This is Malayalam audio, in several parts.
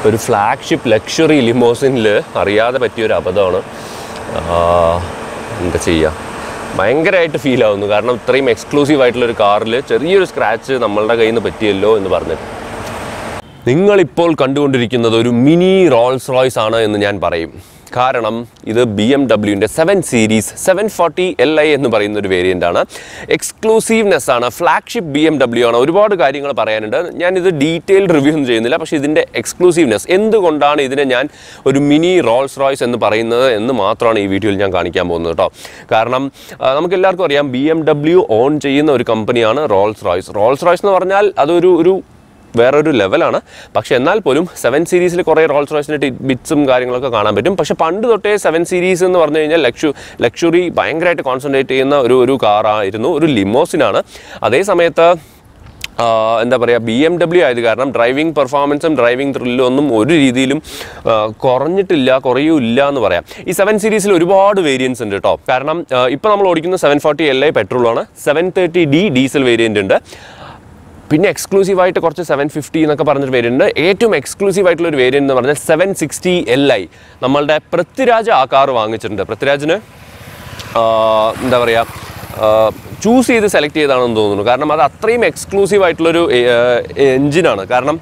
ഒരു ഫ്ലാഗ്ഷിപ്പ് ലക്ഷറി ലിമോസിനിൽ അറിയാതെ പറ്റിയൊരു അബദ്ധമാണ് ആ, എന്താ ചെയ്യുക ഭയങ്കരമായിട്ട് ഫീൽ ആവുന്നു കാരണം ഇത്രയും എക്സ്ക്ലൂസീവ് ആയിട്ടുള്ള ഒരു കാറിൽ ചെറിയൊരു സ്ക്രാച്ച് നമ്മളുടെ കയ്യിൽ നിന്ന് പറ്റിയല്ലോ എന്ന് പറഞ്ഞിട്ട് നിങ്ങളിപ്പോൾ കണ്ടുകൊണ്ടിരിക്കുന്നത് ഒരു മിനി റോൾസ് റോയ്സ് ആണ് എന്ന് ഞാൻ പറയും കാരണം ഇത് ബി എം ഡബ്ല്യുവിൻ്റെ seven series seven forty L I എന്ന് പറയുന്ന ഒരു വേരിയൻ്റ് ആണ് എക്സ്ക്ലൂസീവ്നെസ് ആണ് ഫ്ലാഗ്ഷിപ്പ് ബി എം ഡബ്ല്യു ആണ് ഒരുപാട് കാര്യങ്ങൾ പറയാനുണ്ട് ഞാനിത് ഡീറ്റെയിൽഡ് റിവ്യൂ ഒന്നും ചെയ്യുന്നില്ല പക്ഷേ ഇതിൻ്റെ എക്സ്ക്ലൂസീവ്നെസ് എന്തുകൊണ്ടാണ് ഇതിനെ ഞാൻ ഒരു മിനി റോൾസ് റോയ്സ് എന്ന് പറയുന്നത് എന്ന് മാത്രമാണ് ഈ വീഡിയോയിൽ ഞാൻ കാണിക്കാൻ പോകുന്നത് കേട്ടോ കാരണം ആ, നമുക്ക് എല്ലാവർക്കും അറിയാം ബി എം ഡബ്ല്യു ഓൺ ചെയ്യുന്ന ഒരു കമ്പനിയാണ് റോൾസ് റോയ്സ് റോൾസ് റോയ്സ് എന്ന് പറഞ്ഞാൽ അതൊരു ഒരു വേറൊരു ലെവലാണ് പക്ഷെ എന്നാൽ പോലും സെവൻ സീരീസിൽ കുറേ റോൾസ് റോയ്സിൻ്റെ ബിറ്റ്സും കാര്യങ്ങളൊക്കെ കാണാൻ പറ്റും പക്ഷെ പണ്ട് തൊട്ടേ സെവൻ സീരീസ് എന്ന് പറഞ്ഞു കഴിഞ്ഞാൽ ലക്ഷു ലക്ഷറി ഭയങ്കരമായിട്ട് കോൺസെൻട്രേറ്റ് ചെയ്യുന്ന ഒരു ഒരു കാറായിരുന്നു ഒരു ലിമോസിനാണ് അതേ സമയത്ത് ആ, എന്താ പറയുക ബി എം ഡബ്ല്യു ആയത് കാരണം ഡ്രൈവിംഗ് പെർഫോമൻസും ഡ്രൈവിംഗ് ത്രില്ലും ഒന്നും ഒരു രീതിയിലും ആ, കുറഞ്ഞിട്ടില്ല കുറയൂല്ല എന്ന് പറയാം ഈ സെവൻ സീരീസിൽ ഒരുപാട് വേരിയൻസ് ഉണ്ട് കേട്ടോ കാരണം ഇപ്പോൾ നമ്മൾ ഓടിക്കുന്ന സെവൻ ഫോർട്ടി എൽ ഐ പെട്രോളാണ് seven thirty D diesel variant ഉണ്ട് പിന്നെ എക്സ്ക്ലൂസീവ് ആയിട്ട് കുറച്ച് സെവൻ ഫിഫ്റ്റി എന്നൊക്കെ പറഞ്ഞൊരു വേരിയൻ്റ് ഉണ്ട് ഏറ്റവും എക്സ്ക്ലൂസീവ് ആയിട്ടുള്ള ഒരു വേരിയൻ്റ് എന്ന് പറഞ്ഞാൽ സെവൻ സിക്സ്റ്റി എൽ ഐ നമ്മളുടെ പൃഥ്വിരാജ് ആ കാർ വാങ്ങിച്ചിട്ടുണ്ട് പൃഥ്വിരാജിന് ആ, എന്താ പറയുക ചൂസ് ചെയ്ത് സെലക്ട് ചെയ്താണെന്ന് തോന്നുന്നു കാരണം അത് അത്രയും എക്സ്ക്ലൂസീവ് ആയിട്ടുള്ളൊരു എൻജിനാണ് കാരണം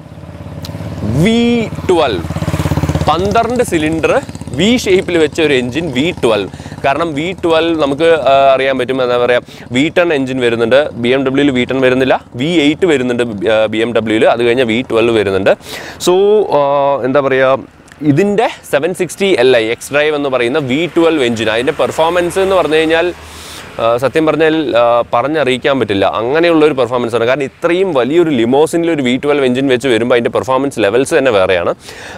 വി ട്വൽവ് പന്ത്രണ്ട് സിലിണ്ടർ വി ഷേപ്പിൽ വെച്ച ഒരു എൻജിൻ വി ട്വൽവ് കാരണം വി ട്വൽവ് നമുക്ക് ആ, അറിയാൻ പറ്റും എന്താ പറയുക വി ടെൻ എൻജിൻ വരുന്നുണ്ട് ബി എം ഡബ്ല്യൂയിൽ വി ടെൻ വരുന്നില്ല വി എയ്റ്റ് വരുന്നുണ്ട് ബി എം ഡബ്ല്യൂയിൽ അത് കഴിഞ്ഞാൽ വി ട്വൽവ് വരുന്നുണ്ട് സോ എന്താ പറയുക ഇതിൻ്റെ seven sixty L I X drive എന്ന് പറയുന്ന വി ട്വൽവ് എൻജിൻ അതിൻ്റെ പെർഫോമൻസ് എന്ന് പറഞ്ഞു കഴിഞ്ഞാൽ ആ, സത്യം പറഞ്ഞാൽ ആ, പറഞ്ഞറിയിക്കാൻ പറ്റില്ല അങ്ങനെയുള്ള ഒരു പെർഫോമൻസ് ആണ് കാരണം ഇത്രയും വലിയൊരു ലിമോസിനിൽ ഒരു വി ട്വൽവ് എഞ്ചിൻ വെച്ച് വരുമ്പോൾ അതിൻ്റെ പെർഫോമൻസ് ലെവൽസ് തന്നെ വേറെയാണ്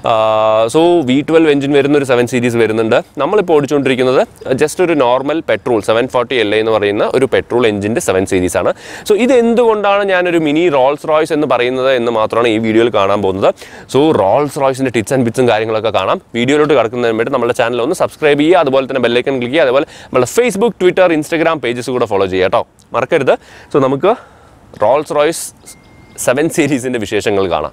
സോ വി ട്വൽവ് എഞ്ചിൻ വരുന്ന ഒരു സെവൻ സീരീസ് വരുന്നുണ്ട് നമ്മളിപ്പോൾ ഓടിച്ചുകൊണ്ടിരിക്കുന്നത് ജസ്റ്റ് ഒരു normal petrol seven forty L എന്ന് പറയുന്ന ഒരു പെട്രോൾ എഞ്ചിൻ്റെ സെവൻ സീരീസ് ആണ് സോ ഇത് എന്തുകൊണ്ടാണ് ഞാനൊരു മിനി റോൾസ് റോയ്സ് എന്ന് പറയുന്നത് എന്ന് മാത്രമാണ് ഈ വീഡിയോയിൽ കാണാൻ പോകുന്നത് സോ റോൾസ് റോയ്സിൻ്റെ ടിപ്സ് ആൻഡ് ബിറ്റ്സും കാര്യങ്ങളൊക്കെ കാണാം വീഡിയോയിലോട്ട് കിടക്കുന്നതിന് വേണ്ടി നമ്മുടെ ചാനൽ ഒന്ന് സബ്സ്ക്രൈബ് ചെയ്യുക അതുപോലെ തന്നെ ബെല്ലൈക്കൺ ക്ലിക്ക് ചെയ്യുക അതുപോലെ നമ്മുടെ ഫേസ്ബുക്ക് ട്വിറ്റർ ഇൻസ്റ്റാഗ്രാം പേജസ് കൂടെ ഫോളോ ചെയ്യുക കേട്ടോ മറക്കരുത് സോ നമുക്ക് റോൾസ് റോയ്സ് സെവൻ സീരീസിൻ്റെ വിശേഷങ്ങൾ കാണാം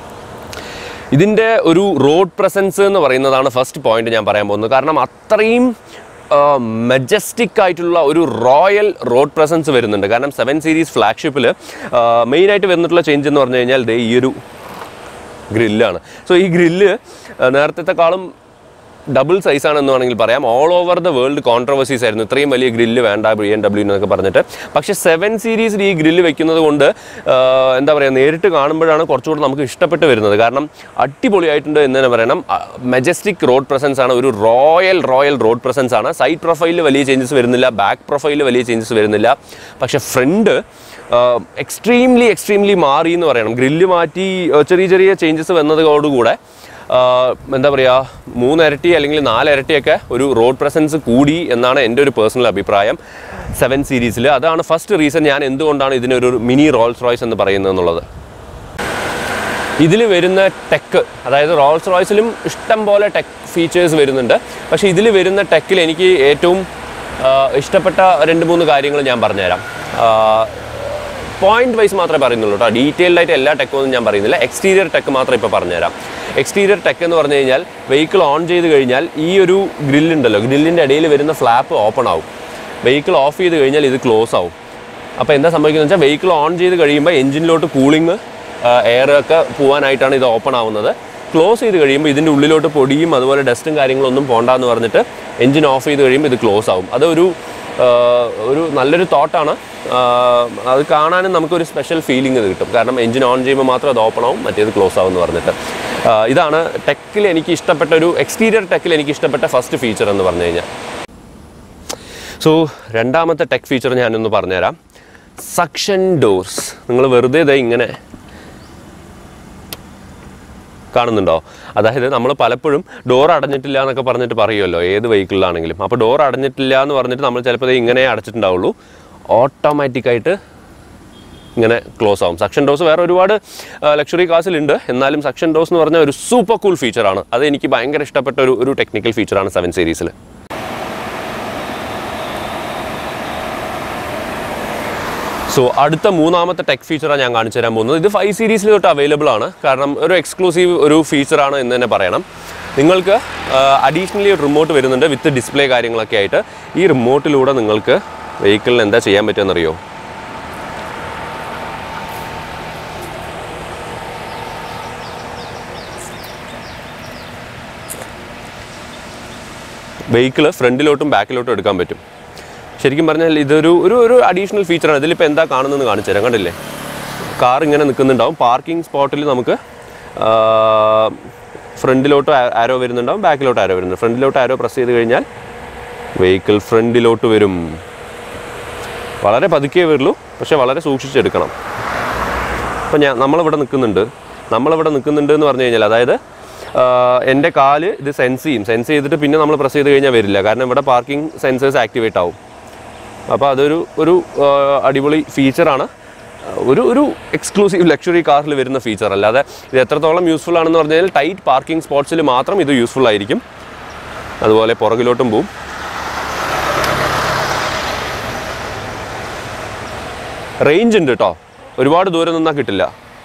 ഇതിൻ്റെ ഒരു റോഡ് പ്രസൻസ് എന്ന് പറയുന്നതാണ് ഫസ്റ്റ് പോയിന്റ് ഞാൻ പറയാൻ പോകുന്നത് കാരണം അത്രയും മെജസ്റ്റിക് ആയിട്ടുള്ള ഒരു റോയൽ റോഡ് പ്രസൻസ് വരുന്നുണ്ട് കാരണം സെവൻ സീരീസ് ഫ്ലാഗ്ഷിപ്പിൽ മെയിനായിട്ട് വന്നിട്ടുള്ള ചേഞ്ച് എന്ന് പറഞ്ഞു കഴിഞ്ഞാൽ ദേ ഈ ഒരു ഗ്രില്ലാണ് സോ ഈ ഗ്രില്ല് നേരത്തെക്കാളും ഡബിൾ സൈസ് ആണെന്ന് വേണമെങ്കിൽ പറയാം all over the world controversies ആയിരുന്നു ഇത്രയും വലിയ ഗ്രില്ല് വേണ്ട ബി എൻ ഡബ്ല്യു എന്നൊക്കെ പറഞ്ഞിട്ട് പക്ഷേ സെവൻ സീരീസിൽ ഈ ഗ്രില്ല് വെക്കുന്നത് കൊണ്ട് ആ, എന്താ പറയുക നേരിട്ട് കാണുമ്പോഴാണ് കുറച്ചുകൂടി നമുക്ക് ഇഷ്ടപ്പെട്ട് വരുന്നത് കാരണം അടിപൊളിയായിട്ടുണ്ട് എന്ന് തന്നെ പറയണം മെജസ്റ്റിക് റോഡ് പ്രസൻസ് ആണ് ഒരു റോയൽ റോയൽ റോഡ് പ്രസൻസ് ആണ് സൈഡ് പ്രൊഫൈലിൽ വലിയ ചേഞ്ചസ് വരുന്നില്ല ബാക്ക് പ്രൊഫൈലിൽ വലിയ ചേഞ്ചസ് വരുന്നില്ല പക്ഷേ ഫ്രണ്ട് എക്സ്ട്രീംലി എക്സ്ട്രീംലി മാറി എന്ന് പറയണം ഗ്രില്ല് മാറ്റി ആ, ചെറിയ ചെറിയ ചേഞ്ചസ് വന്നതോടുകൂടെ ആഹ് എന്താ പറയുക മൂന്നിരട്ടി അല്ലെങ്കിൽ നാലിരട്ടിയൊക്കെ ഒരു റോഡ് പ്രസൻസ് കൂടി എന്നാണ് എൻ്റെ ഒരു പേഴ്സണൽ അഭിപ്രായം സെവൻ സീരീസിൽ അതാണ് ഫസ്റ്റ് റീസൺ ഞാൻ എന്തുകൊണ്ടാണ് ഇതിനൊരു മിനി റോൾസ് റോയ്സ് എന്ന് പറയുന്നത് എന്നുള്ളത് ഇതിൽ വരുന്ന ടെക്ക് അതായത് റോൾസ് റോയ്സിലും ഇഷ്ടം പോലെ ടെക് ഫീച്ചേഴ്സ് വരുന്നുണ്ട് പക്ഷേ ഇതിൽ വരുന്ന ടെക്കിൽ എനിക്ക് ഏറ്റവും ആ, ഇഷ്ടപ്പെട്ട രണ്ട് മൂന്ന് കാര്യങ്ങൾ ഞാൻ പറഞ്ഞുതരാം പോയിന്റ് വൈസ് മാത്രമേ പറയുന്നുള്ളൂ കേട്ടോ ഡീറ്റെയിൽഡ് ആയിട്ട് എല്ലാ ടെക്കും ഒന്നും ഞാൻ പറയുന്നില്ല എക്സ്റ്റീരിയർ ടെക്ക് മാത്രം ഇപ്പോൾ പറഞ്ഞുതരാം എക്സ്റ്റീരിയർ ടെക്ക് എന്ന് പറഞ്ഞു കഴിഞ്ഞാൽ വെഹിക്കിൾ ഓൺ ചെയ്ത് കഴിഞ്ഞാൽ ഈ ഒരു ഗ്രില്ലുണ്ടല്ലോ ഗ്രില്ലിൻ്റെ ഇടയിൽ വരുന്ന ഫ്ലാപ്പ് ഓപ്പൺ ആവും വെഹിക്കിൾ ഓഫ് ചെയ്ത് കഴിഞ്ഞാൽ ഇത് ക്ലോസ് ആവും അപ്പോൾ എന്താ സംഭവിക്കുന്നത് വെച്ചാൽ വെഹിക്കിൾ ഓൺ ചെയ്ത് കഴിയുമ്പോൾ എഞ്ചിനിലോട്ട് കൂളിംഗ് എയർ ഒക്കെ പോകാനായിട്ടാണ് ഇത് ഓപ്പൺ ആവുന്നത് ക്ലോസ് ചെയ്ത് കഴിയുമ്പോൾ ഇതിൻ്റെ ഉള്ളിലോട്ട് പൊടിയും അതുപോലെ ഡസ്റ്റും കാര്യങ്ങളൊന്നും പോണ്ടെന്ന് പറഞ്ഞിട്ട് എഞ്ചിൻ ഓഫ് ചെയ്ത് കഴിയുമ്പോൾ ഇത് ക്ലോസ് ആവും അതൊരു ആ, ഒരു നല്ലൊരു തോട്ടാണ് അത് കാണാനും നമുക്കൊരു സ്പെഷ്യൽ ഫീലിംഗ് ഇത് കിട്ടും കാരണം എഞ്ചിൻ ഓൺ ചെയ്യുമ്പോൾ മാത്രം അത് ഓപ്പൺ ആവും മറ്റേത് ക്ലോസ് ആവും എന്ന് പറഞ്ഞിട്ട് ആ, ഇതാണ് ടെക്കിൽ എനിക്ക് ഇഷ്ടപ്പെട്ട ഒരു എക്സ്റ്റീരിയർ ടെക്കിൽ എനിക്ക് ഇഷ്ടപ്പെട്ട ഫസ്റ്റ് ഫീച്ചർ എന്ന് പറഞ്ഞു കഴിഞ്ഞാൽ സോ രണ്ടാമത്തെ ടെക് ഫീച്ചർ ഞാനൊന്ന് പറഞ്ഞുതരാം സക്ഷൻ ഡോർസ് നിങ്ങൾ വെറുതെ ഇതാ ഇങ്ങനെ കാണുന്നുണ്ടോ അതായത് നമ്മൾ പലപ്പോഴും ഡോർ അടഞ്ഞിട്ടില്ല എന്നൊക്കെ പറഞ്ഞിട്ട് പറയുമല്ലോ ഏത് വെഹിക്കിളിലാണെങ്കിലും അപ്പോൾ ഡോർ അടഞ്ഞിട്ടില്ല എന്ന് പറഞ്ഞിട്ട് നമ്മൾ ചിലപ്പോൾ ദേ ഇങ്ങനെ അടച്ചിട്ടുണ്ടാവുള്ളൂ ഓട്ടോമാറ്റിക്കായിട്ട് ഇങ്ങനെ ക്ലോസ് ആവും സക്ഷൻ ഡോസ് വേറെ ഒരുപാട് ലക്ഷറി കാസിലുണ്ട് എന്നാലും സക്ഷൻ ഡോസ് എന്ന് പറഞ്ഞ ഒരു സൂപ്പർ കൂൾ ഫീച്ചറാണ് അത് എനിക്ക് ഭയങ്കര ഇഷ്ടപ്പെട്ട ഒരു ഒരു ടെക്നിക്കൽ ഫീച്ചറാണ് സെവൻ സീരീസിൽ സോ അടുത്ത മൂന്നാമത്തെ ടെക് ഫീച്ചറാണ് ഞാൻ കാണിച്ചു തരാൻ പോകുന്നത് ഇത് ഫൈവ് സീരീസിൽ തൊട്ട് അവൈലബിൾ ആണ് കാരണം ഒരു എക്സ്ക്ലൂസീവ് ഒരു ഫീച്ചറാണ് എന്ന് തന്നെ പറയണം നിങ്ങൾക്ക് അഡീഷണലി ഒരു റിമോട്ട് വരുന്നുണ്ട് വിത്ത് ഡിസ്പ്ലേ കാര്യങ്ങളൊക്കെ ആയിട്ട് ഈ റിമോട്ടിലൂടെ നിങ്ങൾക്ക് വെഹിക്കിളിന് എന്താ ചെയ്യാൻ പറ്റുമെന്നറിയോ വെഹിക്കിൾ ഫ്രണ്ടിലോട്ടും ബാക്കിലോട്ടും എടുക്കാൻ പറ്റും ശരിക്കും പറഞ്ഞാൽ ഇതൊരു ഒരു ഒരു അഡീഷണൽ ഫീച്ചറാണ് ഇതിലിപ്പോൾ എന്താ കാണുന്നതെന്ന് കാണിച്ചു തരാം കണ്ടില്ലേ കാർ ഇങ്ങനെ നിൽക്കുന്നുണ്ടാവും പാർക്കിംഗ് സ്പോട്ടിൽ നമുക്ക് ഫ്രണ്ടിലോട്ട് ആരോ വരുന്നുണ്ടാവും ബാക്കിലോട്ട് ആരോ വരുന്നുണ്ട് ഫ്രണ്ടിലോട്ട് ആരോ പ്രസ് ചെയ്ത് കഴിഞ്ഞാൽ വെഹിക്കിൾ ഫ്രണ്ടിലോട്ട് വരും വളരെ പതുക്കെ വരുള്ളൂ പക്ഷേ വളരെ സൂക്ഷിച്ചെടുക്കണം അപ്പോൾ ഞാൻ നമ്മളിവിടെ നിൽക്കുന്നുണ്ട് നമ്മളിവിടെ നിൽക്കുന്നുണ്ട് എന്ന് പറഞ്ഞു കഴിഞ്ഞാൽ അതായത് ആഹ്, എൻ്റെ കാല് ഇത് സെൻസ് ചെയ്യും സെൻസ് ചെയ്തിട്ട് പിന്നെ നമ്മൾ പ്രസ് ചെയ്ത് കഴിഞ്ഞാൽ വരില്ല കാരണം ഇവിടെ പാർക്കിംഗ് സെൻസേഴ്സ് ആക്ടിവേറ്റ് ആവും അപ്പോൾ അതൊരു ഒരു ആഹ്, അടിപൊളി ഫീച്ചറാണ് ഒരു ഒരു എക്സ്ക്ലൂസീവ് ലക്ഷറി കാറിൽ വരുന്ന ഫീച്ചർ അല്ലാതെ ഇത് എത്രത്തോളം യൂസ്ഫുൾ ആണെന്ന് പറഞ്ഞു കഴിഞ്ഞാൽ ടൈറ്റ് പാർക്കിംഗ് സ്പോട്ട്സിൽ മാത്രം ഇത് യൂസ്ഫുൾ ആയിരിക്കും അതുപോലെ പുറകിലോട്ടും പോവും റേഞ്ച് ഉണ്ട് കേട്ടോ ഒരുപാട് ദൂരം നിന്നാൽ കിട്ടില്ല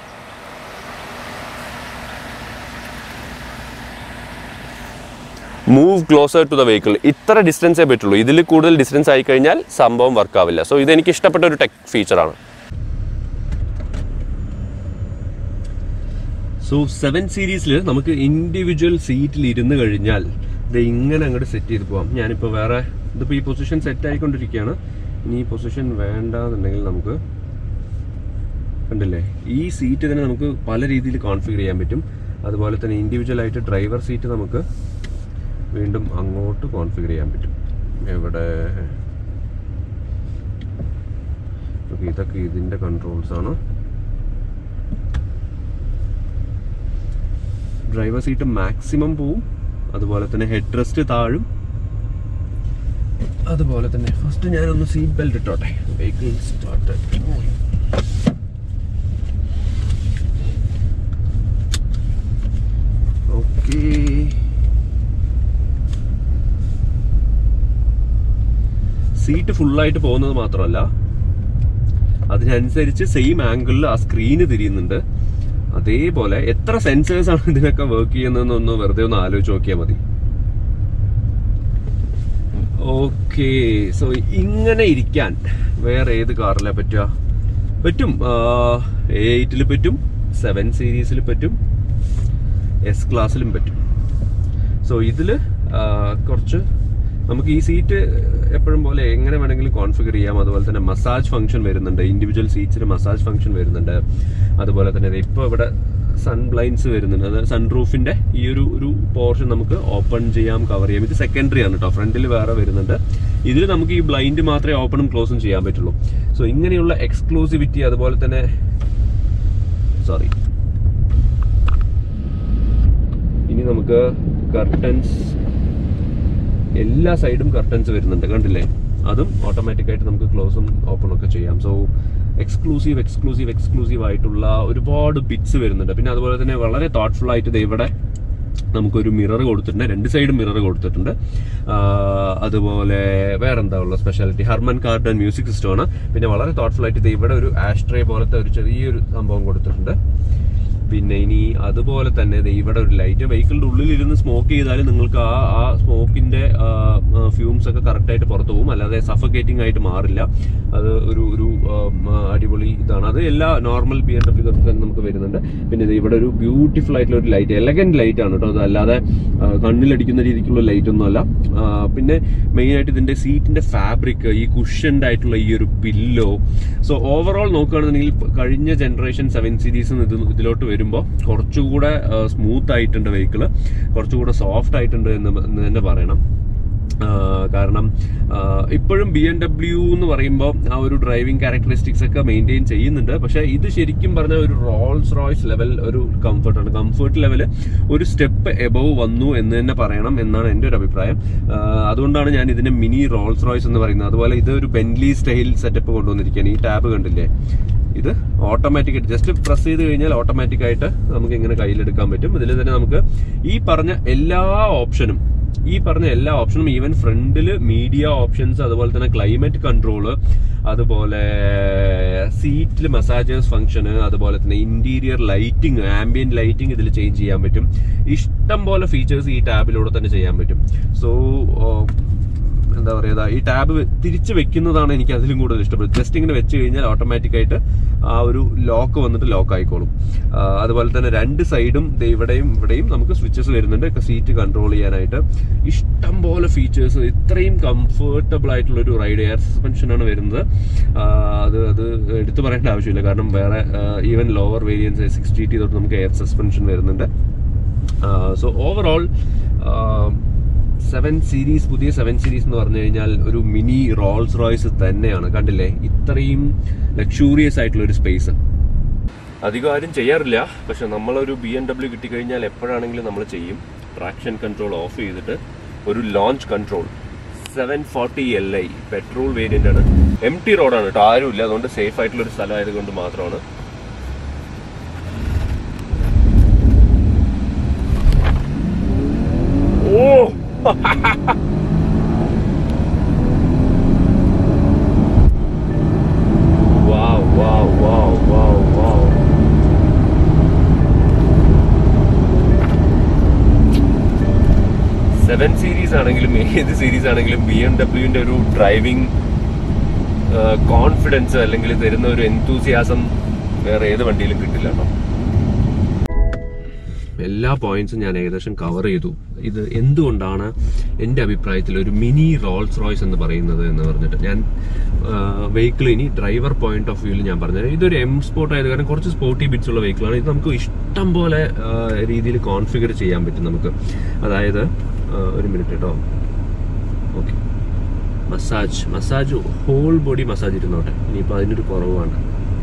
move closer to the vehicle ഇത്ര ഡിസ്റ്റൻസേ പറ്റുള്ളൂ ഇതിൽ കൂടുതൽ ഡിസ്റ്റൻസ് ആയി കഴിഞ്ഞാൽ സംഭവം വർക്ക് ആവില്ല സോ ഇത് എനിക്ക് ഇഷ്ടപ്പെട്ട ഒരു ടെക് ഫീച്ചറാണ് സോ സെവൻ സീരീസിൽ നമുക്ക് ഇൻഡിവിജ്വൽ സീറ്റിൽ ഇരുന്ന് കഴിഞ്ഞാൽ ഇത് ഇങ്ങനെ അങ്ങോട്ട് സെറ്റ് ചെയ്ത് പോവാം ഞാനിപ്പോൾ വേറെ ഇതിപ്പോൾ ഈ പൊസിഷൻ സെറ്റ് ആയിക്കൊണ്ടിരിക്കുകയാണ് ഇനി ഈ പൊസിഷൻ വേണ്ടാന്നുണ്ടെങ്കിൽ നമുക്ക് കണ്ടില്ലേ ഈ സീറ്റ് തന്നെ നമുക്ക് പല രീതിയിൽ കോൺഫിഗർ ചെയ്യാൻ പറ്റും അതുപോലെ തന്നെ ഇൻഡിവിജ്വൽ ആയിട്ട് ഡ്രൈവർ സീറ്റ് നമുക്ക് വീണ്ടും അങ്ങോട്ട് കോൺഫിഗർ ചെയ്യാൻ പറ്റും എവിടെ ഓക്കെ ഇതൊക്കെ ഇതിൻ്റെ കൺട്രോൾസ് ആണ് ഡ്രൈവർ സീറ്റ് മാക്സിമം പോവും അതുപോലെ തന്നെ ഹെഡ് റെസ്റ്റ് താഴും അതുപോലെ തന്നെ ഫസ്റ്റ് ഞാനൊന്ന് സീറ്റ് ബെൽറ്റ് ഇട്ടോട്ടെ വെഹിക്കിൾ സ്റ്റാർട്ട് ഓക്കേ സീറ്റ് ഫുള്ളായിട്ട് പോകുന്നത് മാത്രമല്ല അതിനനുസരിച്ച് സെയിം ആംഗിളിൽ ആ സ്ക്രീന് തിരിയുന്നുണ്ട് അതേപോലെ എത്ര സെൻസേഴ്സ് ആണ് ഇതിനൊക്കെ വർക്ക് ചെയ്യുന്നതെന്ന് ഒന്ന് വെറുതെ ഒന്ന് ആലോചിച്ച് നോക്കിയാൽ മതി ഓക്കെ സോ ഇങ്ങനെ ഇരിക്കാൻ വേറെ ഏത് കാറിലെ പറ്റുക പറ്റും എയ്റ്റിൽ പറ്റും സെവൻ സീരീസിൽ പറ്റും എസ് ക്ലാസ്സിലും പറ്റും സോ ഇതിൽ കുറച്ച് നമുക്ക് ഈ സീറ്റ് എപ്പോഴും പോലെ എങ്ങനെ വേണമെങ്കിലും കോൺഫിഗർ ചെയ്യാം അതുപോലെ തന്നെ മസാജ് ഫംഗ്ഷൻ വരുന്നുണ്ട് ഇൻഡിവിജ്വൽ സീറ്റ്സിന് മസാജ് ഫംഗ്ഷൻ വരുന്നുണ്ട് അതുപോലെ തന്നെ ഇപ്പോൾ ഇവിടെ സൺ ബ്ലൈൻഡ്സ് വരുന്നുണ്ട് അതായത് സൺ റൂഫിന്റെ ഈ ഒരു ഒരു പോർഷൻ നമുക്ക് ഓപ്പൺ ചെയ്യാം കവർ ചെയ്യാം ഇത് സെക്കൻഡറി ആണ് കേട്ടോ ഫ്രണ്ടിൽ വേറെ വരുന്നുണ്ട് ഇതിൽ നമുക്ക് ഈ ബ്ലൈൻഡ് മാത്രമേ ഓപ്പണും ക്ലോസും ചെയ്യാൻ പറ്റുള്ളൂ സോ ഇങ്ങനെയുള്ള എക്സ്ക്ലൂസിവിറ്റി അതുപോലെ തന്നെ സോറി ഇനി നമുക്ക് കർട്ടൻസ് എല്ലാ സൈഡും കർട്ടൻസ് വരുന്നുണ്ട് കണ്ടില്ലേ അതും ഓട്ടോമാറ്റിക് ആയിട്ട് നമുക്ക് ക്ലോസും ഓപ്പൺ ഒക്കെ ചെയ്യാം സോ എക്സ്ക്ലൂസീവ് എക്സ്ക്ലൂസീവ് എക്സ്ക്ലൂസീവ് ആയിട്ടുള്ള ഒരുപാട് ബിറ്റ്സ് വരുന്നുണ്ട് പിന്നെ അതുപോലെ തന്നെ വളരെ തോട്ട്ഫുൾ ആയിട്ട് ദേ ഇവിടെ നമുക്കൊരു മിറർ കൊടുത്തിട്ടുണ്ട് രണ്ട് സൈഡും മിറർ കൊടുത്തിട്ടുണ്ട് ആ, അതുപോലെ വേറെന്താ ഉള്ള speciality Harman Kardon music system ആണ് പിന്നെ വളരെ തോട്ട്ഫുൾ ആയിട്ട് ദേ ഇവിടെ ഒരു ആഷ്ട്രേ പോലത്തെ ഒരു ചെറിയൊരു സംഭവം കൊടുത്തിട്ടുണ്ട് പിന്നെ ഇനി അതുപോലെ തന്നെ ദേ ഇവിടെ ഒരു ലൈറ്റ് വെഹിക്കിളിന്റെ ഉള്ളിൽ ഇരുന്ന് സ്മോക്ക് ചെയ്താലും നിങ്ങൾക്ക് ആ ആ സ്മോക്കിന്റെ ഫ്യൂംസ് ഒക്കെ കറക്റ്റ് ആയിട്ട് പുറത്തു പോകും അല്ലാതെ സഫക്കേറ്റിംഗ് ആയിട്ട് മാറില്ല അത് ഒരു ഒരു ആ, ആ, അടിപൊളി ഇതാണ് അത് എല്ലാ നോർമൽ ബി എം ഡബ്ല്യൂ തന്നെ നമുക്ക് വരുന്നുണ്ട് പിന്നെ ദേ ഇവിടെ ഒരു ബ്യൂട്ടിഫുൾ ആയിട്ടുള്ള ഒരു ലൈറ്റ് എലഗന്റ് ലൈറ്റ് ആണ് കേട്ടോ അത് അല്ലാതെ ആ, കണ്ണിലടിക്കുന്ന രീതിക്കുള്ള ലൈറ്റ് ഒന്നും അല്ല ആ, പിന്നെ മെയിൻ ആയിട്ട് ഇതിന്റെ സീറ്റിന്റെ ഫാബ്രിക് ഈ കുഷൻഡ് ആയിട്ടുള്ള ഈ ഒരു പില്ലോ സോ ഓവറോൾ നോക്കുകയാണെന്നുണ്ടെങ്കിൽ ഇപ്പൊ കഴിഞ്ഞ ജനറേഷൻ സെവൻ സീരീസ് ഇത് ഇതിലോട്ട് വരുമ്പോൾ കുറച്ചുകൂടെ സ്മൂത്ത് ആയിട്ടുണ്ട് വെഹിക്കിള് കുറച്ചുകൂടെ സോഫ്റ്റ് ആയിട്ടുണ്ട് എന്ന് എന്ന് തന്നെ പറയണം ആ, കാരണം ആ, ഇപ്പോഴും ബി എം ഡബ്ല്യു എന്ന് പറയുമ്പോൾ ആ ഒരു ഡ്രൈവിംഗ് ക്യാരക്ടറിസ്റ്റിക്സ് ഒക്കെ മെയിൻറ്റെയിൻ ചെയ്യുന്നുണ്ട് പക്ഷേ ഇത് ശരിക്കും പറഞ്ഞ ഒരു റോൾസ് റോയ്സ് ലെവൽ ഒരു കംഫർട്ടാണ് കംഫർട്ട് ലെവൽ ഒരു സ്റ്റെപ്പ് എബവ് വന്നു എന്ന് തന്നെ പറയണം എന്നാണ് എൻ്റെ ഒരു അഭിപ്രായം ആ, അതുകൊണ്ടാണ് ഞാൻ ഇതിനെ മിനി റോൾസ് റോയ്സ് എന്ന് പറയുന്നത് അതുപോലെ ഇത് ഒരു ബെൻലി സ്റ്റൈൽ സെറ്റപ്പ് കൊണ്ടുവന്നിരിക്കുകയാണ് ഈ ടാബ് കണ്ടില്ലേ ഇത് ഓട്ടോമാറ്റിക് ആയിട്ട് ജസ്റ്റ് പ്രസ് ചെയ്ത് കഴിഞ്ഞാൽ ഓട്ടോമാറ്റിക് ആയിട്ട് നമുക്ക് ഇങ്ങനെ കയ്യിലെടുക്കാൻ പറ്റും ഇതിൽ തന്നെ നമുക്ക് ഈ പറഞ്ഞ എല്ലാ ഓപ്ഷനും ഈ പറഞ്ഞ എല്ലാ ഓപ്ഷനും ഈവൻ ഫ്രണ്ടിൽ മീഡിയ ഓപ്ഷൻസ് അതുപോലെ തന്നെ ക്ലൈമറ്റ് കൺട്രോള് അതുപോലെ സീറ്റിൽ മസാജേഴ്സ് ഫംഗ്ഷന് അതുപോലെ തന്നെ ഇന്റീരിയർ ലൈറ്റിംഗ് ആംബിയൻ ലൈറ്റിംഗ് ഇതിൽ ചേഞ്ച് ചെയ്യാൻ പറ്റും ഇഷ്ടം പോലെ ഫീച്ചേഴ്സ് ഈ ടാബിലൂടെ തന്നെ ചെയ്യാൻ പറ്റും സോ എന്താ പറയുക ഈ ടാബ് തിരിച്ച് വെക്കുന്നതാണ് എനിക്ക് അതിലും കൂടുതൽ ഇഷ്ടപ്പെടുന്നത് ജസ്റ്റ് ഇങ്ങനെ വെച്ച് കഴിഞ്ഞാൽ ഓട്ടോമാറ്റിക് ആയിട്ട് ആ ഒരു ലോക്ക് വന്നിട്ട് ലോക്ക് ആയിക്കോളും ആ, അതുപോലെ തന്നെ രണ്ട് സൈഡും ദേ ഇവിടെയും ഇവിടെയും നമുക്ക് സ്വിച്ചസ് വരുന്നുണ്ട് സീറ്റ് കൺട്രോൾ ചെയ്യാനായിട്ട് ഇഷ്ടം പോലെ ഫീച്ചേഴ്സ് ഇത്രയും കംഫർട്ടബിൾ ആയിട്ടുള്ള ഒരു റൈഡ് എയർ സസ്പെൻഷൻ ആണ് വരുന്നത് ആ, അത് അത് എടുത്തു പറയേണ്ട ആവശ്യമില്ല കാരണം വേറെ even lower variants six G T തൊട്ട് നമുക്ക് എയർ സസ്പെൻഷൻ വരുന്നുണ്ട് സോ ഓവറോൾ സെവൻ സീരീസ് പുതിയ സെവൻ സീരീസ് എന്ന് പറഞ്ഞു കഴിഞ്ഞാൽ ഒരു മിനി റോൾസ് റോയ്സ് തന്നെയാണ് കണ്ടില്ലേ ഇത്രയും ലക്ഷൂറിയസ് ആയിട്ടുള്ള ഒരു സ്പേസ് അധികം ആരും ചെയ്യാറില്ല പക്ഷെ നമ്മളൊരു ബി എം ഡബ്ല്യു കിട്ടിക്കഴിഞ്ഞാൽ എപ്പോഴാണെങ്കിലും നമ്മൾ ചെയ്യും ട്രാക്ഷൻ കൺട്രോൾ ഓഫ് ചെയ്തിട്ട് ഒരു launch control seven forty L I petrol variant ആണ് എം ടി റോഡാണ് കേട്ടോ ആരുമില്ല അതുകൊണ്ട് സേഫ് ആയിട്ടുള്ള ഒരു സ്ഥലം ആയതുകൊണ്ട് മാത്രമാണ് ഓ Wow, wow, wow, wow, wow. Seven series ആണെങ്കിലും ഏത് സീരീസ് ആണെങ്കിലും ബി എം ഡബ്ല്യുവിന്റെ ഒരു ഡ്രൈവിംഗ് കോൺഫിഡൻസ് അല്ലെങ്കിൽ തരുന്ന ഒരു എന്തൂസിയാസം വേറെ ഏത് വണ്ടിയിലും കിട്ടില്ല കേട്ടോ എല്ലാ പോയിന്റ്സും ഞാൻ ഏകദേശം കവർ ചെയ്തു ഇത് എന്തുകൊണ്ടാണ് എൻ്റെ അഭിപ്രായത്തിൽ ഒരു മിനി റോൾസ് റോയ്സ് എന്ന് പറയുന്നത് എന്ന് പറഞ്ഞിട്ട് ഞാൻ വെഹിക്കിൾ ഇനി ഡ്രൈവർ പോയിന്റ് ഓഫ് വ്യൂവിൽ ഞാൻ പറഞ്ഞത് ഇതൊരു എം സ്പോർട്ട് ആയത് കാരണം കുറച്ച് സ്പോർട്ടി ബിറ്റ്സ് ഉള്ള വെഹിക്കിളാണ് ഇത് നമുക്ക് ഇഷ്ടം പോലെ രീതിയിൽ കോൺഫിഗർ ചെയ്യാൻ പറ്റും നമുക്ക് അതായത് ആ, ഒരു മിനിറ്റ് കേട്ടോ okay massage massage whole body massage ഇരുന്നോട്ടെ ഇനിയിപ്പോൾ അതിനൊരു കുറവാണ്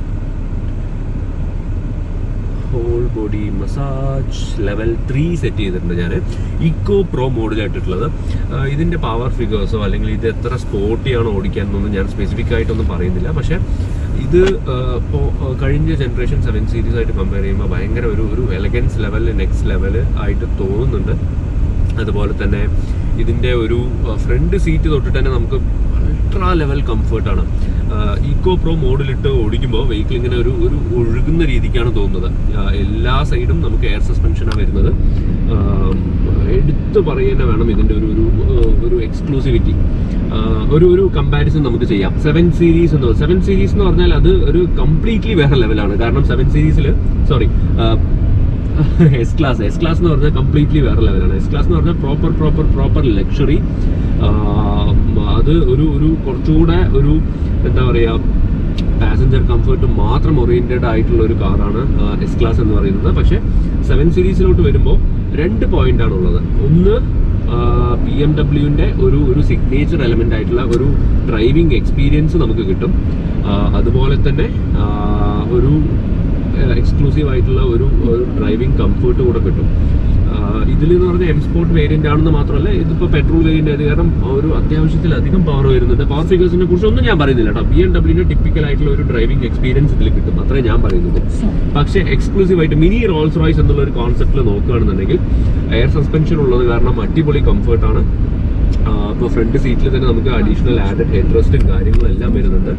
whole body massage level three set ചെയ്തിട്ടുണ്ട് ഞാൻ ഇക്കോ പ്രോ മോഡിലായിട്ടുള്ളത് ഇതിന്റെ പവർ ഫിഗേഴ്സോ അല്ലെങ്കിൽ ഇത് എത്ര സ്പോർട്ടിയാണോ ഓടിക്കാനൊന്നും ഞാൻ സ്പെസിഫിക് ആയിട്ടൊന്നും പറയുന്നില്ല പക്ഷെ ഇത് ആ, ഇപ്പോ ആ, കഴിഞ്ഞ ജനറേഷൻ സെവൻ സീരീസ് ആയിട്ട് കമ്പയർ ചെയ്യുമ്പോൾ ഭയങ്കര ഒരു ഒരു എലഗൻസ് ലെവൽ നെക്സ്റ്റ് ലെവൽ ആയിട്ട് തോന്നുന്നുണ്ട് അതുപോലെ തന്നെ ഇതിന്റെ ഒരു ഫ്രണ്ട് സീറ്റ് തൊട്ടിട്ട് തന്നെ നമുക്ക് അൾട്രാ ലെവൽ കംഫർട്ടാണ് ഈക്കോ പ്രോ മോഡിലിട്ട് ഓടിക്കുമ്പോൾ വെഹിക്കിൾ ഇങ്ങനെ ഒരു ഒരു ഒഴുകുന്ന രീതിക്കാണ് തോന്നുന്നത് ആ, എല്ലാ സൈഡും നമുക്ക് എയർ സസ്പെൻഷനാണ് വരുന്നത് ആ, എടുത്തു പറയുന്ന വേണം ഇതിന്റെ ഒരു ഒരു ആ, ഒരു എക്സ്ക്ലൂസിവിറ്റി ഒരു ഒരു കമ്പാരിസൺ നമുക്ക് ചെയ്യാം സെവൻ സീരീസ് എന്ന് സെവൻ സീരീസ് എന്ന് പറഞ്ഞാൽ അത് ഒരു കംപ്ലീറ്റ്ലി വേറെ ലെവലാണ് കാരണം സെവൻ സീരീസിൽ sorry S class S class എന്ന് പറഞ്ഞാൽ കംപ്ലീറ്റ്ലി വേറെ ലെവലാണ് എസ് ക്ലാസ് എന്ന് പറഞ്ഞാൽ പ്രോപ്പർ പ്രോപ്പർ പ്രോപ്പർ ലക്ഷറി അത് ഒരു ഒരു കുറച്ചുകൂടെ ഒരു എന്താ പറയുക പാസഞ്ചർ കംഫർട്ട് മാത്രം ഓറിയന്റഡ് ആയിട്ടുള്ള ഒരു കാറാണ് എസ് ക്ലാസ് എന്ന് പറയുന്നത് പക്ഷേ സെവൻ സീരീസിലോട്ട് വരുമ്പോൾ രണ്ട് പോയിന്റ് ആണുള്ളത് ഒന്ന് ബി എം ഡബ്ല്യുവിന്റെ ഒരു ഒരു സിഗ്നേച്ചർ എലമെന്റ് ആയിട്ടുള്ള ഒരു ഡ്രൈവിംഗ് എക്സ്പീരിയൻസ് നമുക്ക് കിട്ടും ആ, അതുപോലെ തന്നെ ആ, ഒരു എക്സ്ക്ലൂസീവ് ആയിട്ടുള്ള ഒരു ഡ്രൈവിംഗ് കംഫർട്ട് കൂടെ കിട്ടും ഇതിൽ എന്ന് പറഞ്ഞാൽ എം സ്പോർട്ട് വേരിയന്റ് ആണെന്ന് മാത്രമല്ല ഇതിപ്പോൾ പെട്രോൾ വേരിയന്റ് ആയത് കാരണം ഒരു അത്യാവശ്യത്തിലധികം പവർ വരുന്നുണ്ട് പവർ ഫിഗേഴ്സിനെ കുറിച്ച് ഒന്നും ഞാൻ പറയുന്നില്ല കേട്ടോ ബി എം ഡബ്ല്യൂന്റെ ടിപ്പിക്കൽ ആയിട്ടുള്ള ഒരു ഡ്രൈവിംഗ് എക്സ്പീരിയൻസ് ഇതിൽ കിട്ടും അത്രേ ഞാൻ പറയുന്നത് പക്ഷേ എക്സ്ക്ലൂസീവ് ആയിട്ട് മിനി റോൾസ് റോയ്സ് എന്നുള്ള ഒരു കോൺസെപ്റ്റിൽ നോക്കുകയാണെന്നുണ്ടെങ്കിൽ എയർ സസ്പെൻഷൻ ഉള്ളത് കാരണം അടിപൊളി കംഫർട്ടാണ് ഇപ്പോൾ ഫ്രണ്ട് സീറ്റിൽ തന്നെ നമുക്ക് അഡീഷണൽ ആഡഡ് ഹെഡ് റെസ്റ്റും കാര്യങ്ങളും എല്ലാം വരുന്നുണ്ട്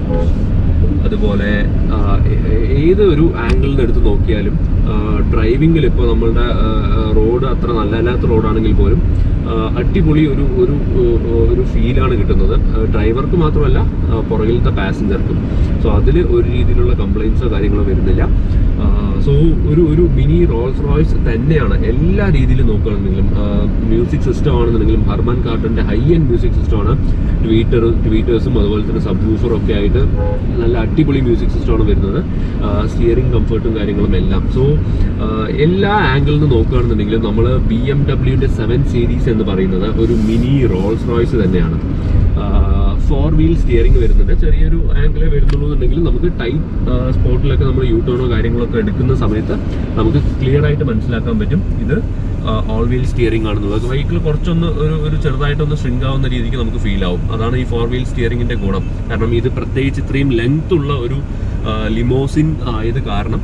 അതുപോലെ ആ, ഏ- ഏത് ഒരു ആംഗിളിൽ നിന്ന് എടുത്ത് നോക്കിയാലും ഡ്രൈവിങ്ങിൽ ഇപ്പോൾ നമ്മളുടെ റോഡ് അത്ര നല്ലല്ലാത്ത റോഡാണെങ്കിൽ പോലും ആ, അടിപൊളി ഒരു ഒരു ഏ, ഒരു ഫീലാണ് കിട്ടുന്നത് ഡ്രൈവർക്ക് മാത്രമല്ല ആ, പുറകിലത്തെ പാസഞ്ചർക്കും സോ അതിൽ ഒരു രീതിയിലുള്ള കംപ്ലൈൻസോ കാര്യങ്ങളോ വരുന്നില്ല സോ ഒരു ഒരു മിനി റോൾസ് റോയ്സ് തന്നെയാണ് എല്ലാ രീതിയിലും നോക്കുകയാണെന്നെങ്കിലും മ്യൂസിക് സിസ്റ്റം ആണെന്നുണ്ടെങ്കിലും ഹർമാൻ കാർട്ടന്റെ ഹൈ എൻഡ് മ്യൂസിക് സിസ്റ്റമാണ് ട്വീറ്റർ ട്വീറ്റേഴ്സും അതുപോലെ തന്നെ സബ് വൂഫറും ഒക്കെ ആയിട്ട് നല്ല അടിപൊളി മ്യൂസിക് സിസ്റ്റമാണ് വരുന്നത് സ്റ്റിയറിംഗ് കംഫർട്ടും കാര്യങ്ങളും എല്ലാം സോ എല്ലാ ആംഗിളിൽ നിന്ന് നോക്കുകയാണെന്നുണ്ടെങ്കിലും നമ്മൾ ബി എം ഡബ്ല്യുവിന്റെ സെവൻ സീരീസ് എന്ന് പറയുന്നത് ഒരു മിനി റോൾസ് റോയ്സ് തന്നെയാണ് ഫോർ വീൽ സ്റ്റിയറിംഗ് വരുന്നുണ്ട് ചെറിയൊരു ആംഗിളേ വരുന്നുള്ളൂ എന്നുണ്ടെങ്കിൽ നമുക്ക് ടൈറ്റ് സ്പോട്ടിലൊക്കെ നമ്മൾ യൂ ടേണോ കാര്യങ്ങളൊക്കെ എടുക്കുന്ന സമയത്ത് നമുക്ക് ക്ലിയർ ആയിട്ട് മനസ്സിലാക്കാൻ പറ്റും ഇത് ഓൾ വീൽ സ്റ്റിയറിംഗ് ആണെന്നുള്ളത് വെഹിക്കിൾ കുറച്ചൊന്ന് ഒരു ഒരു ചെറുതായിട്ടൊന്ന് സ്ട്രിങ് ആവുന്ന രീതിക്ക് നമുക്ക് ഫീൽ ആവും അതാണ് ഈ ഫോർ വീൽ സ്റ്റിയറിംഗിന്റെ ഗുണം കാരണം ഇത് പ്രത്യേകിച്ച് ഇത്രയും ലെങ്ത് ഉള്ള ഒരു ലിമോസിൻ ആയത് കാരണം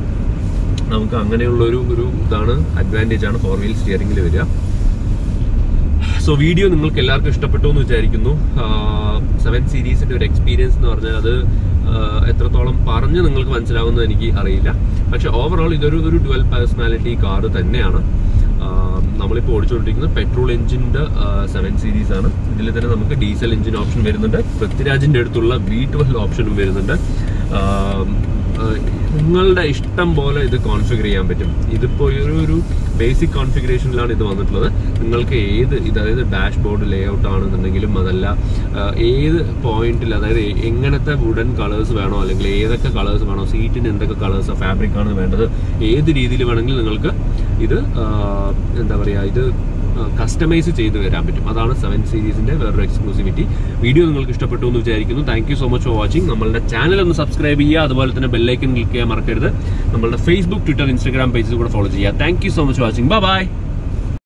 നമുക്ക് അങ്ങനെയുള്ള ഒരു ഒരു ഇതാണ് അഡ്വാൻറ്റേജ് ആണ് ഫോർ വീൽ സ്റ്റിയറിംഗിൽ വരിക സോ വീഡിയോ നിങ്ങൾക്ക് എല്ലാവർക്കും ഇഷ്ടപ്പെട്ടു എന്ന് വിചാരിക്കുന്നു സെവൻ സീരീസിന്റെ ഒരു എക്സ്പീരിയൻസ് എന്ന് പറഞ്ഞാൽ അത് ആ, എത്രത്തോളം പറഞ്ഞ് നിങ്ങൾക്ക് മനസ്സിലാവുമെന്ന് എനിക്ക് അറിയില്ല പക്ഷെ ഓവറോൾ ഇതൊരു ഒരു ഡുവൽ പേഴ്സണാലിറ്റി കാർ തന്നെയാണ് ആ, നമ്മളിപ്പോൾ ഓടിച്ചുകൊണ്ടിരിക്കുന്നത് പെട്രോൾ എഞ്ചിൻ്റെ സെവൻ സീരീസ് ആണ് ഇതിൽ തന്നെ നമുക്ക് ഡീസൽ എഞ്ചിൻ ഓപ്ഷൻ വരുന്നുണ്ട് പൃഥ്വിരാജിന്റെ അടുത്തുള്ള വി ട്വൽവ് ഓപ്ഷനും വരുന്നുണ്ട് ആ, ആ, നിങ്ങളുടെ ഇഷ്ടം പോലെ ഇത് കോൺഫിഗർ ചെയ്യാൻ പറ്റും ഇതിപ്പോൾ ഒരു ഒരു ബേസിക് കോൺഫിഗറേഷനിലാണ് ഇത് വന്നിട്ടുള്ളത് നിങ്ങൾക്ക് ഏത് ഇത് അതായത് ഡാഷ് ബോർഡ് ലേ ഔട്ട് ആണെന്നുണ്ടെങ്കിലും അതല്ല ആ, ഏത് പോയിന്റിൽ അതായത് എ- എങ്ങനത്തെ വുഡൻ കളേഴ്സ് വേണോ അല്ലെങ്കിൽ ഏതൊക്കെ കളേഴ്സ് വേണോ സീറ്റിന് എന്തൊക്കെ കളേഴ്സ് ഫാബ്രിക് ആണ് വേണ്ടത് ഏത് രീതിയിൽ വേണമെങ്കിലും നിങ്ങൾക്ക് ഇത് ആ, എന്താ പറയുക ഇത് കസ്റ്റമൈസ് ചെയ്ത് വരാൻ പറ്റും അതാണ് സെവൻ സീരീസിന്റെ വേറൊരു എക്സ്ക്ലൂസിവിറ്റി വീഡിയോ നിങ്ങൾക്ക് ഇഷ്ടപ്പെട്ടു എന്ന് വിചാരിക്കുന്നു thank you so much for watching നമ്മളുടെ ചാനൽ ഒന്ന് സബ്സ്ക്രൈബ് ചെയ്യുക അതുപോലെ തന്നെ ബെല്ലൈക്കൻ ക്ലിക്ക് ചെയ്യാൻ മറക്കരുത് നമ്മളുടെ ഫേസ്ബുക്ക് ട്വിറ്റർ ഇൻസ്റ്റാഗ്രാം പേജസ് കൂടെ ഫോളോ ചെയ്യുക thank you so much watching by